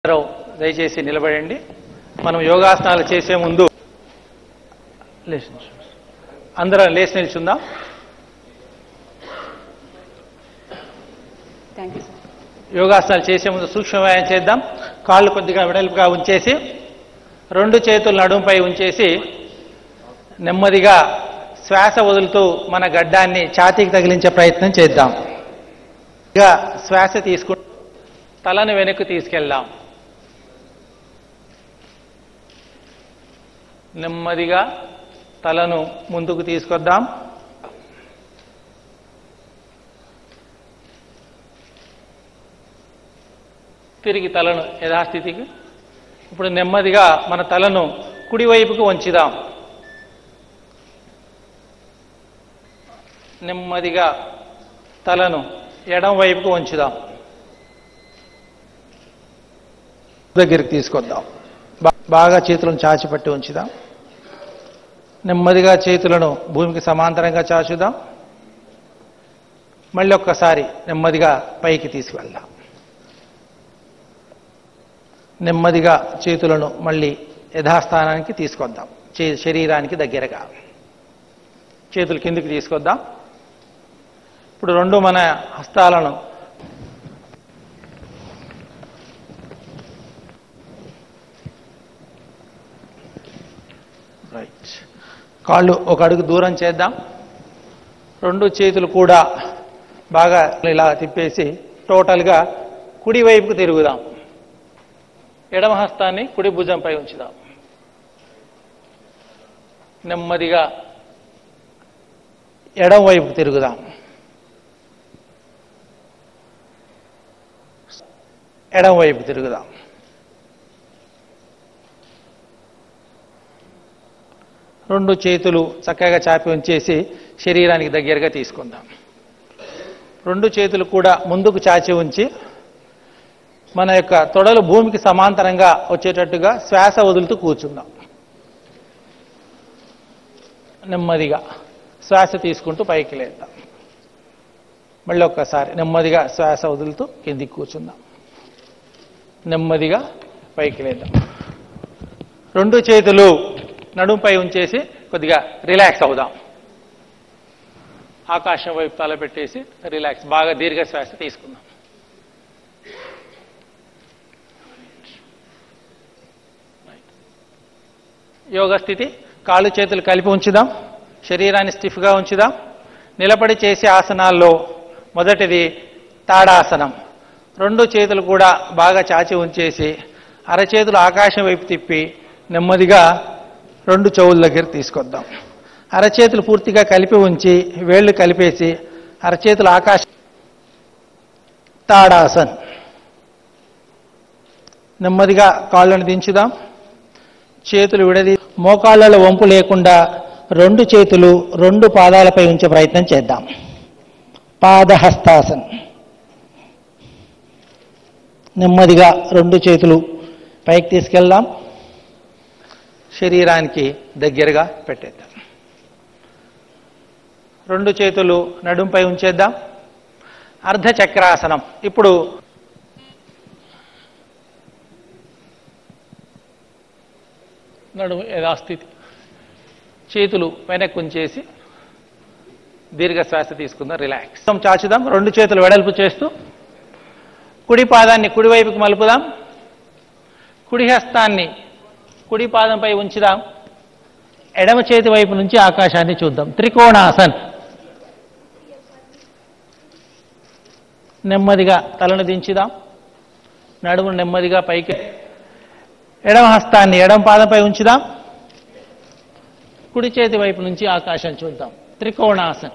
అందరూ దయచేసి నిలబడండి మనం యోగాసనాలు చేసే ముందు లేచి నిల్చో. అందరం లేచి నిల్చుందాం థ్యాంక్ యూ సార్ యోగాసనాలు చేసే ముందు సూక్ష్మ వ్యాయామం చేద్దాం కాళ్ళు కొద్దిగా వెడల్పుగా ఉంచేసి రెండు చేతులు నడుంపై ఉంచేసి నెమ్మదిగా శ్వాస వదులుతూ మన గడ్డాన్ని ఛాతీకి తగిలించే ప్రయత్నం చేద్దాం ఇక శ్వాస తీసుకు తలను వెనక్కి తీసుకెళ్దాం నెమ్మదిగా తలను ముందుకు తీసుకొద్దాం తిరిగి తలను యథాస్థితికి ఇప్పుడు నెమ్మదిగా మన తలను కుడివైపుకు వంచుదాం నెమ్మదిగా తలను ఎడం వైపుకు వంచుదాం దగ్గరికి తీసుకొద్దాం బా- బాగా చేతులను చాచిపట్టి ఉంచుదాం నెమ్మదిగా చేతులను భూమికి సమాంతరంగా చాచుదాం మళ్ళీ ఒక్కసారి నెమ్మదిగా పైకి తీసుకువెళ్దాం నెమ్మదిగా చేతులను మళ్ళీ యథాస్థానానికి తీసుకొద్దాం చే- శరీరానికి దగ్గరగా చేతులు కిందికి తీసుకొద్దాం ఇప్పుడు రెండు మన హస్తాలను రైట్ కాళ్ళు ఒక అడుగు దూరం చేద్దాం రెండు చేతులు కూడా బాగా ఇలా తిప్పేసి టోటల్గా కుడి వైపుకు తిరుగుదాం ఎడమ హస్తాన్ని కుడి భుజంపై ఉంచుదాం నెమ్మదిగా ఎడమ వైపుకు తిరుగుదాం ఎడమ వైపు తిరుగుదాం రెండు చేతులు చక్కగా చాపి ఉంచేసి శరీరానికి దగ్గరగా తీసుకుందాం రెండు చేతులు కూడా ముందుకు చాచి ఉంచి మన యొక్క తొడలు భూమికి సమాంతరంగా వచ్చేటట్టుగా శ్వాస వదులుతూ కూర్చుందాం నెమ్మదిగా శ్వాస తీసుకుంటూ పైకి లేద్దాం మళ్ళీ ఒక్కసారి నెమ్మదిగా శ్వాస వదులుతూ కిందికి కూర్చుందాం నెమ్మదిగా పైకి లేద్దాం రెండు చేతులు నడుంపై ఉంచేసి కొద్దిగా రిలాక్స్ అవుదాం ఆకాశం వైపు తల పెట్టేసి రిలాక్స్ బాగా దీర్ఘ శ్వాస తీసుకుందాం యోగ స్థితి కాళ్ళు చేతులు కలిపి ఉంచుదాం శరీరాన్ని స్టిఫ్గా ఉంచుదాం నిలబడి చేసే ఆసనాల్లో మొదటిది తాడాసనం రెండు చేతులు కూడా బాగా చాచి ఉంచేసి అరచేతులు ఆకాశం వైపు తిప్పి నెమ్మదిగా రెండు చెవుల దగ్గర తీసుకొద్దాం అరచేతులు పూర్తిగా కలిపి ఉంచి వేళ్ళు కలిపేసి అరచేతులు ఆకాశం తాడాసన్ నెమ్మదిగా కాళ్ళను దించుదాం చేతులు విడది మోకాళ్ళలో వంపు లేకుండా రెండు చేతులు రెండు పాదాలపై ఉంచే ప్రయత్నం చేద్దాం పాదహస్తాసన్ నెమ్మదిగా రెండు చేతులు పైకి తీసుకెళ్దాం శరీరానికి దగ్గరగా పెట్టేద్దాం రెండు చేతులు నడుంపై ఉంచేద్దాం అర్ధ చక్రాసనం ఇప్పుడు నడుము యథాస్థితి చేతులు వెనక్కి ఉంచేసి దీర్ఘ శ్వాస తీసుకుందాం రిలాక్స్ చాచుదాం రెండు చేతులు వెడల్పు చేస్తూ కుడి పాదాన్ని కుడివైపుకి మలుపుదాం కుడి హస్తాన్ని కుడి పాదంపై ఉంచుదాం ఎడమ చేతి వైపు నుంచి ఆకాశాన్ని చూద్దాం త్రికోణాసన్ నెమ్మదిగా తలను దించుదాం నడుము నెమ్మదిగా పైకి ఎడమ హస్తాన్ని ఎడమ పాదంపై ఉంచుదాం కుడి చేతి వైపు నుంచి ఆకాశం చూద్దాం త్రికోణాసన్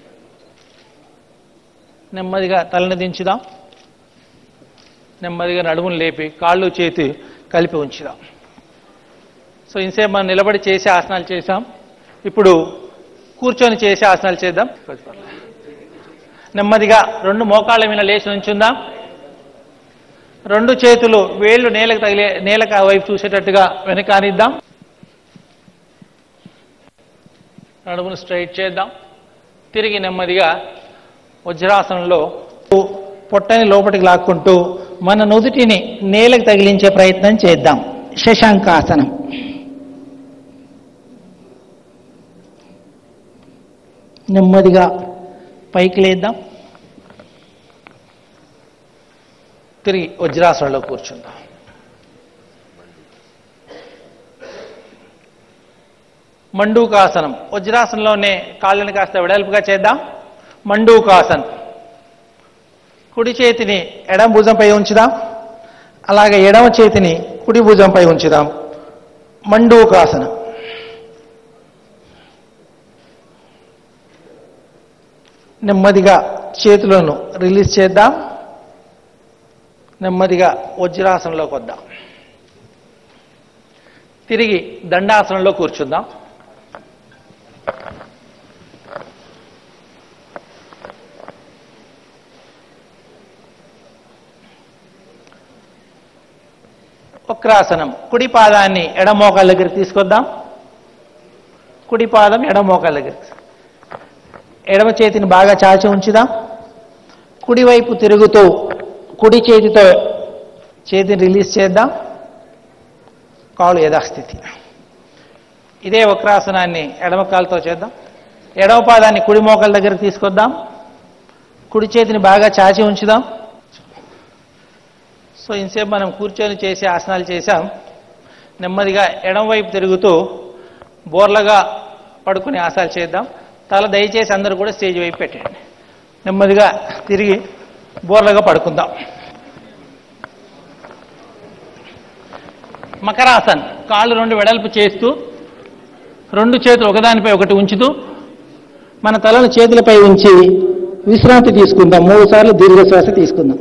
నెమ్మదిగా తలని దించుదాం నెమ్మదిగా నడుమును లేపి కాళ్ళు చేతి కలిపి ఉంచుదాం సో ఇంతసేపు మనం నిలబడి చేసే ఆసనాలు చేసాం ఇప్పుడు కూర్చొని చేసే ఆసనాలు చేద్దాం నెమ్మదిగా రెండు మోకాళ్ళ మీద లేచి నుంచుందాం రెండు చేతులు వేళ్ళు నేలకు తగిలే నేలకు ఆ వైపు చూసేటట్టుగా వెనకానిద్దాం నడుమును స్ట్రైట్ చేద్దాం తిరిగి నెమ్మదిగా వజ్రాసనంలో పొట్టని లోపలికి లాక్కుంటూ మన నుదుటిని నేలకు తగిలించే ప్రయత్నం చేద్దాం శశాంకాసనం నెమ్మదిగా పైకి లేద్దాం తిరిగి వజ్రాసనంలో కూర్చుందాం మండూకాసనం వజ్రాసనంలోనే కాళ్ళని కాస్త వెడల్పుగా చేద్దాం మండూకాసన్ కుడి చేతిని ఎడమ భుజంపై ఉంచుదాం అలాగే ఎడమ చేతిని కుడి భుజంపై ఉంచుదాం మండూకాసనం నెమ్మదిగా చేతులను రిలీజ్ చేద్దాం నెమ్మదిగా వజ్రాసనంలోకి వద్దాం తిరిగి దండాసనంలో కూర్చుందాం వక్రాసనం కుడి పాదాన్ని ఎడమోకాల దగ్గర తీసుకొద్దాం కుడి పాదం ఎడమోకాల దగ్గర ఎడమ చేతిని బాగా చాచి ఉంచుదాం కుడివైపు తిరుగుతూ కుడి చేతితో చేతిని రిలీజ్ చేద్దాం కాలు యథాస్థితి ఇదే వక్రాసనాన్ని ఎడమ కాలుతో చేద్దాం ఎడమ పాదాన్ని కుడి మోకాల దగ్గర తీసుకొద్దాం కుడి చేతిని బాగా చాచి ఉంచుదాం సో ఇంతసేపు మనం కూర్చొని చేసే ఆసనాలు చేశాం నెమ్మదిగా ఎడమ వైపు తిరుగుతూ బోర్లగా పడుకునే ఆసనాలు చేద్దాం తల దయచేసి అందరూ కూడా స్టేజ్ వైపు పెట్టండి నెమ్మదిగా తిరిగి బోర్లగా పడుకుందాం మకరాసన్ కాళ్ళు రెండు వెడల్పు చేస్తూ రెండు చేతులు ఒకదానిపై ఒకటి ఉంచుతూ మన తలను చేతులపై ఉంచి విశ్రాంతి తీసుకుందాం మూడు సార్లు దీర్ఘశ్వాస తీసుకుందాం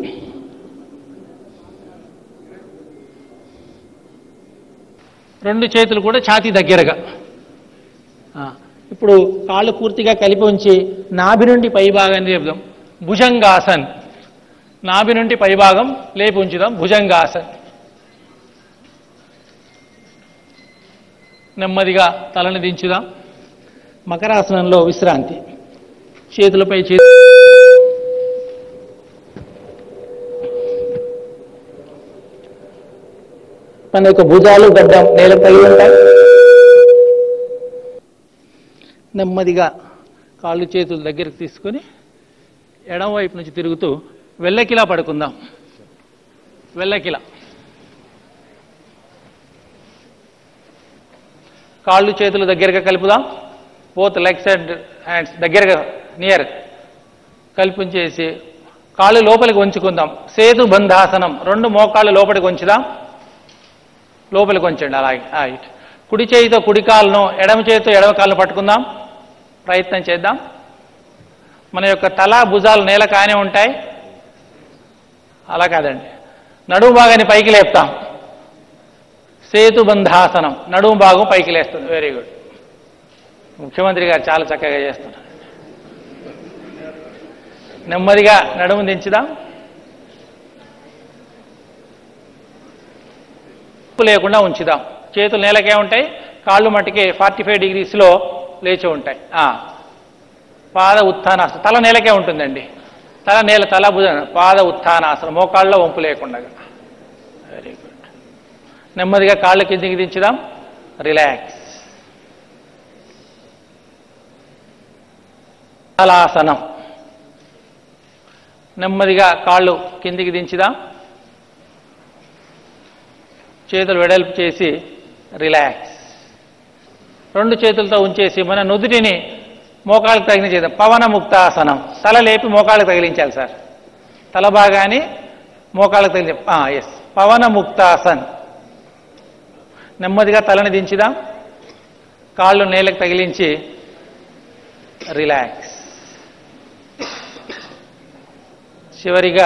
రెండు చేతులు కూడా ఛాతీ దగ్గరగా ఆ, ఇప్పుడు కాళ్ళు పూర్తిగా కలిపి ఉంచి నాభి నుండి పై భాగాన్ని లేపుదాం భుజంగాసన్ నాభి నుండి పై భాగం లేపి ఉంచుదాం భుజంగాసన్ నెమ్మదిగా తలని దించుదాం మకరాసనంలో విశ్రాంతి చేతులపై చేతి మన యొక్క భుజాలు గడ్డం నేల తగిలి ఉంటాయి నెమ్మదిగా కాళ్ళు చేతులు దగ్గరికి తీసుకొని ఎడమ వైపు నుంచి తిరుగుతూ వెళ్ళకిలా పడుకుందాం వెళ్ళకిలా కాళ్ళు చేతులు దగ్గరగా కలుపుదాం బోత్ లెగ్ సైడ్ హ్యాండ్స్ దగ్గరగా నియర్ కల్పించేసి కాళ్ళు లోపలికి ఉంచుకుందాం సేతు బంధాసనం రెండు మోకాళ్ళు లోపలికి ఉంచుదాం లోపలికి ఉంచండి అలాగే ఆ, ఇటు. కుడి చేయితో కుడి కాలును ఎడమ చేతితో ఎడమ కాళ్ళను పట్టుకుందాం ప్రయత్నం చేద్దాం మన యొక్క తల భుజాలు నేల కానే ఉంటాయి అలా కాదండి నడుము భాగాన్ని పైకి లేపుతాం సేతు బంధాసనం నడుము భాగం పైకి లేస్తుంది వెరీ గుడ్ ముఖ్యమంత్రి గారు చాలా చక్కగా చేస్తున్నారు నెమ్మదిగా నడుము దించుదాం ఉప్పు లేకుండా ఉంచుదాం చేతులు నేలకే ఉంటాయి కాళ్ళు మట్టికి ఫార్టీ ఫైవ్ డిగ్రీస్లో లేచి ఉంటాయి ఆ. పాద ఉత్థానాసనం తల నేలకే ఉంటుందండి తల నేల తల భుజ పాద ఉత్థానాసనం మోకాళ్ళలో వంపు లేకుండా వెరీ గుడ్ నెమ్మదిగా కాళ్ళు కిందికి దించుదాం రిలాక్స్ హలాసనం నెమ్మదిగా కాళ్ళు కిందికి దించుదాం చేతులు వెడల్పు చేసి రిలాక్స్ రెండు చేతులతో ఉంచేసి మన నుదుటిని మోకాళ్ళకి తగిన చేద్దాం పవన ముక్తాసనం తల లేపి మోకాళ్ళకి తగిలించాలి సార్ తల భాగాన్ని మోకాళ్ళకి తగిలి ఎస్ పవన ముక్తాసన్ నెమ్మదిగా తలని దించుదాం కాళ్ళు నేలకు తగిలించి రిలాక్స్ చివరిగా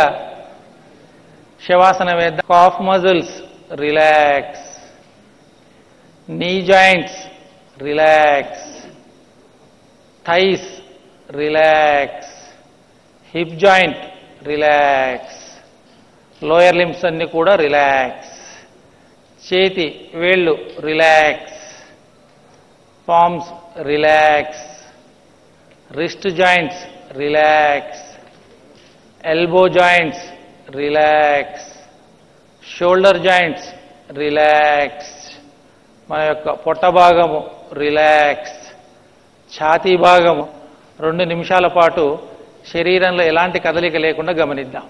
శవాసన వేద్దాం calf muscles relax knee joints relax thighs relax hip joint relax lower limbs అన్ని కూడా రిలాక్స్ చేతి వేళ్ళు relax palms relax wrist joints relax elbow joints relax shoulder joints relax మన యొక్క పొట్ట భాగము రిలాక్స్ ఛాతీ భాగము రెండు నిమిషాల పాటు శరీరంలో ఎలాంటి కదలిక లేకుండా గమనిద్దాం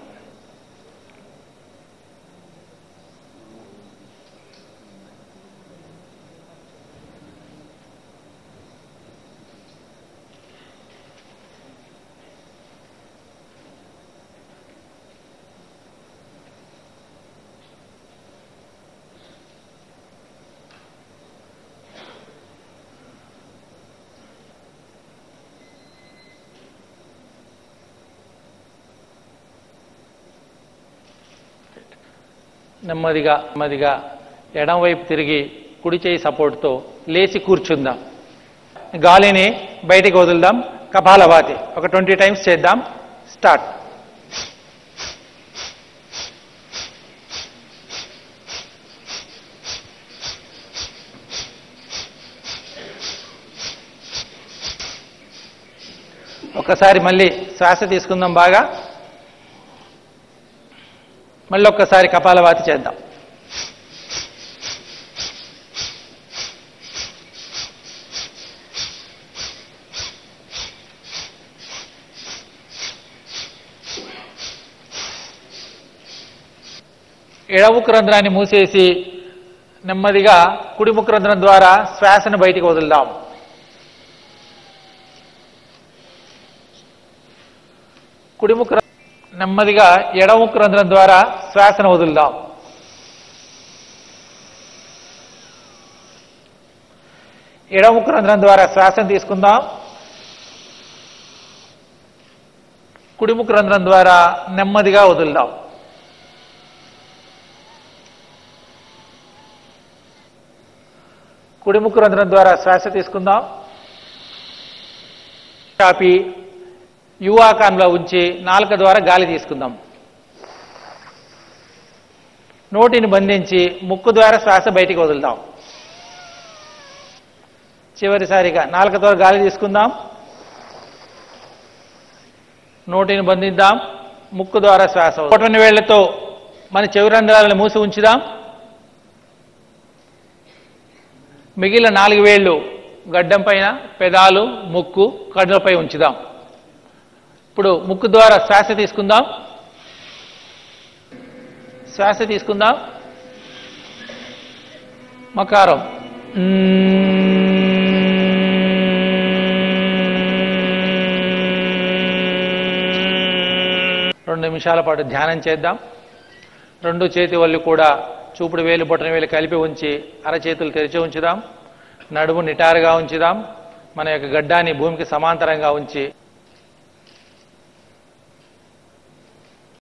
నెమ్మదిగా నెమ్మదిగా ఎడం వైపు తిరిగి కుడి చేయి సపోర్ట్తో లేచి కూర్చుందాం గాలిని బయటికి వదులుదాం కపాలభాతి ఒక ట్వంటీ టైమ్స్ చేద్దాం స్టార్ట్ ఒక్కసారి మళ్ళీ శ్వాస తీసుకుందాం బాగా మళ్ళీ ఒక్కసారి కపాలభాతి చేద్దాం ఎడముక్కు రంధ్రాన్ని మూసేసి నెమ్మదిగా కుడి ముక్కు రంధ్రం ద్వారా శ్వాసను బయటికి వదులుదాం కుడి ముక్కు రం- నెమ్మదిగా ఎడముక్కు రంధ్రం ద్వారా శ్వాసను వదులుదాం ఎడముక్కు రంధ్రం ద్వారా శ్వాసను తీసుకుందాం కుడిముక్కు రంధ్రం ద్వారా నెమ్మదిగా వదులుదాం కుడిముక్కు రంధ్రం ద్వారా శ్వాస తీసుకుందాం చాపి యువాకాంలో ఉంచి నాలుక ద్వారా గాలి తీసుకుందాం నోటిని బంధించి ముక్కు ద్వారా శ్వాస బయటికి వదులుదాం చివరిసారిగా నాలుక ద్వారా గాలి తీసుకుందాం నోటిని బంధిద్దాం ముక్కు ద్వారా శ్వాస కొట్టని వేళ్లతో మన చెవి రంధ్రాలను మూసి ఉంచుదాం మిగిలిన నాలుగు వేళ్ళు గడ్డం పైన పెదాలు ముక్కు కడులపై ఉంచుదాం ఇప్పుడు ముక్కు ద్వారా శ్వాస తీసుకుందాం శ్వాస తీసుకుందాం మకారం రెండు నిమిషాల పాటు ధ్యానం చేద్దాం రెండు చేతి వల్లు కూడా చూపుడు వేలు బొట్టన వేలు కలిపి ఉంచి అరచేతులు తెరిచి ఉంచుదాం నడుము నిటారుగా ఉంచుదాం మన యొక్క గడ్డాన్ని భూమికి సమాంతరంగా ఉంచి